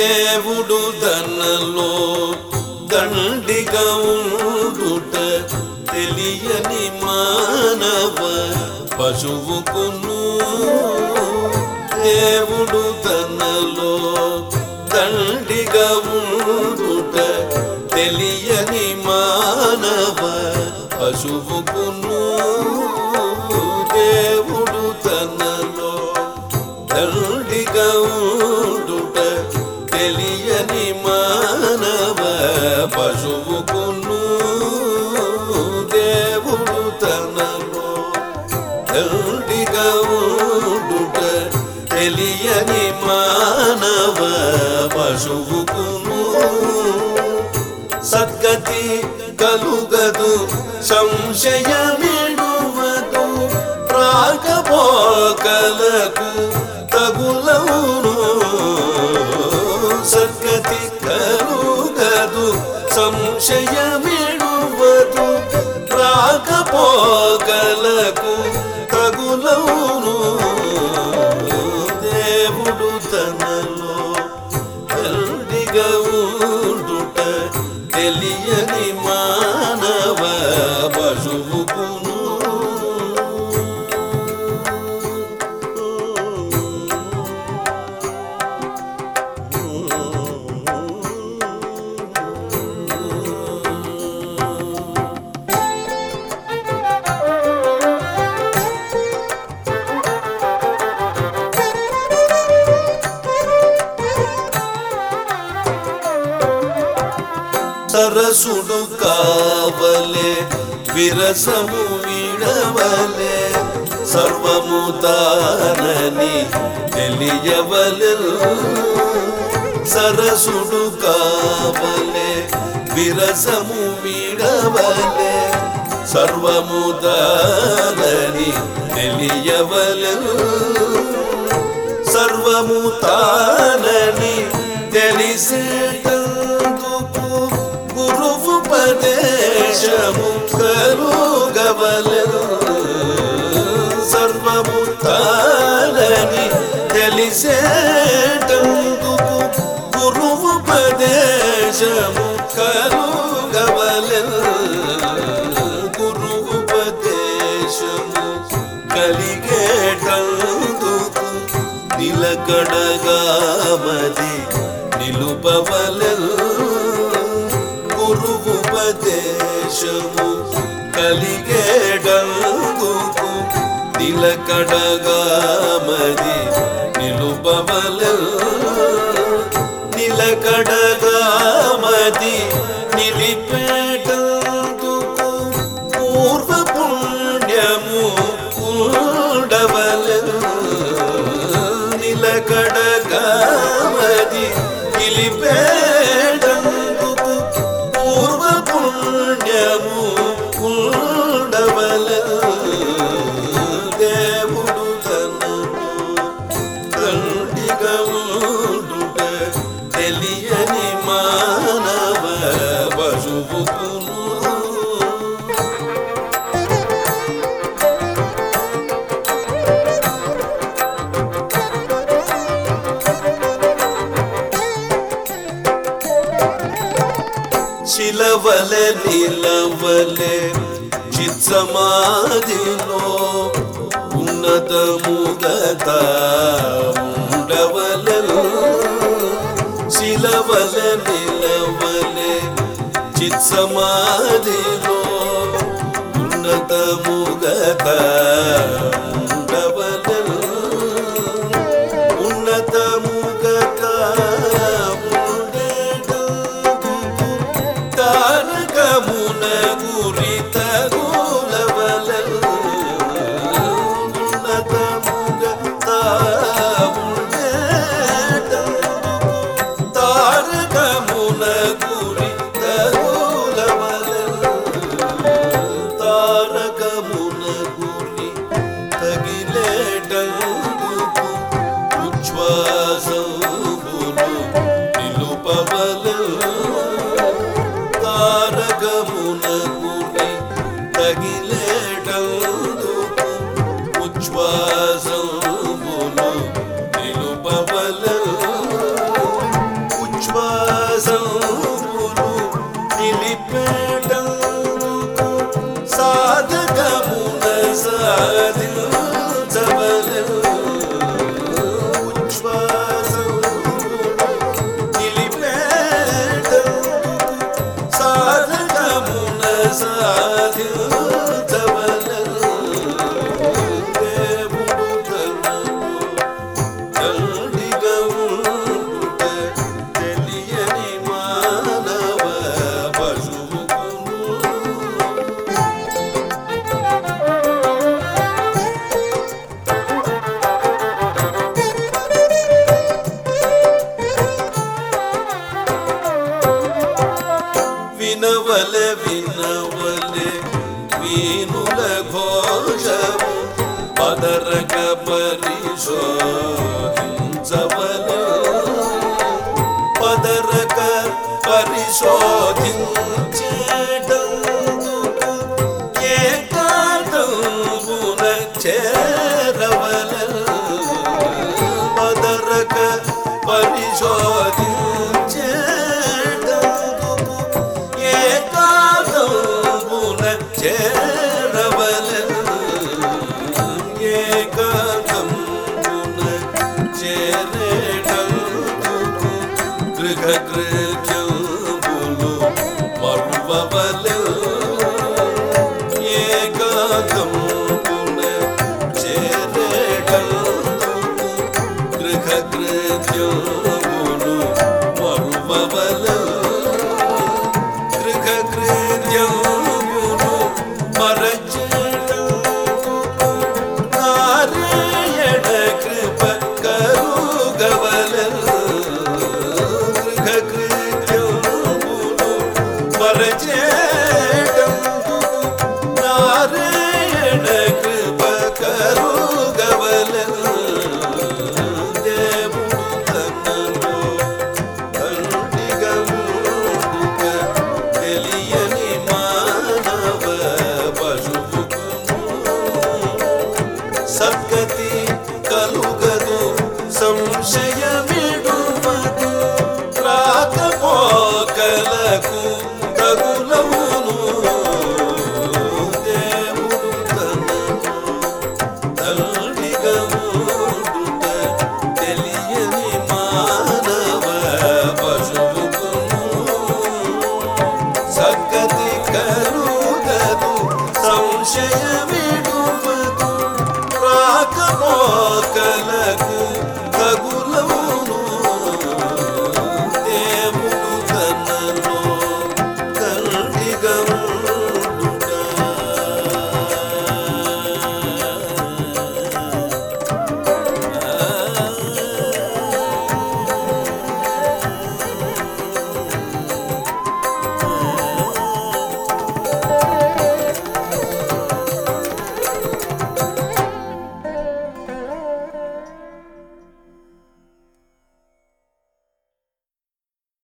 దేవుడు తనలో దండిగా ఉండుట తెలియని మానవ పశువుకును దేవుడు తనలో దండిగా ఉండుట తెలియని మానవ పశువుకును దేవుడు తనలో దండిగా ఉండుట తెలియని మానవ పశువుకును దేవుడు తనలో దండిగా ఉండుట తెలియని మానవ పశువుకును సద్గతి కలుగదు సంశయమిడువదు రాకపోకలకు తగులవును సద్గతి కలుగదు సంశయమిడువదు రాకపోకలకు తగులవును దేవుడు తనలో తండ్రిగా ఉండుట తెలియని మానవ పశువుకును సరసుడు కావలే విరసము విడవలే సర్వము తానని తెలియవలె సరసుడు కావలే విరసము విడవలే సర్వము తానని తెలియవలె సర్వము తానని తెలిసేటందుకు గురువుపదేశము కలుగవలెను సర్వము తానని తెలిసేటందుకు గురువుపదేశము కలుగవలెను గురువుపదేశము కలిగేటందుకు నిలకడగా మది నిలుపవలెను గురువుపదేశము కలిగేటందుకు నిలకడగా మది నిలుపవలెను నిలకడగా మది నిలిపేటందుకు పూర్వ పుణ్యము ఉండవలెను నిలకడగా మది నిలిపేటందుకు పూర్వ పుణ్యము ఉండవలెను దేవుడు తనను తండ్రిగా ఉండుట తెలియని మానవ పశువుకును శిలవలె నిలవలె చిత్సమాధిలో ఉన్నతముగత ఉండవలెను శిలవలె నిలవలె చిత్సమాధిలో ఉన్నతముగత ఉండవలెను ఉన్నతముగత ఉండేటందుకు తారకమున గురి తగులవలెను ఉన్నతముగత ఉండేటందుకు తారకమున గురి తగులవలెను తారకమున గురి తగిలేటందుకు ఉచ్ఛ్వాసములు నిలుపవలెను తారకమున గురి తగిలేటందుకు ఉచ్ఛ్వాసములు నిలుపవలెను నిత్యము పదరక పరిశోధించవలు పదరక పరిశోధించేటందుకు ఏకాంతమున చేరవలెను. పదరక పరిశోధించేటందుకు ఏకాంతమున చేరవలెను. ఏకాంతమున చేరేటందుకు గృహ గృహ్యములు మరువవల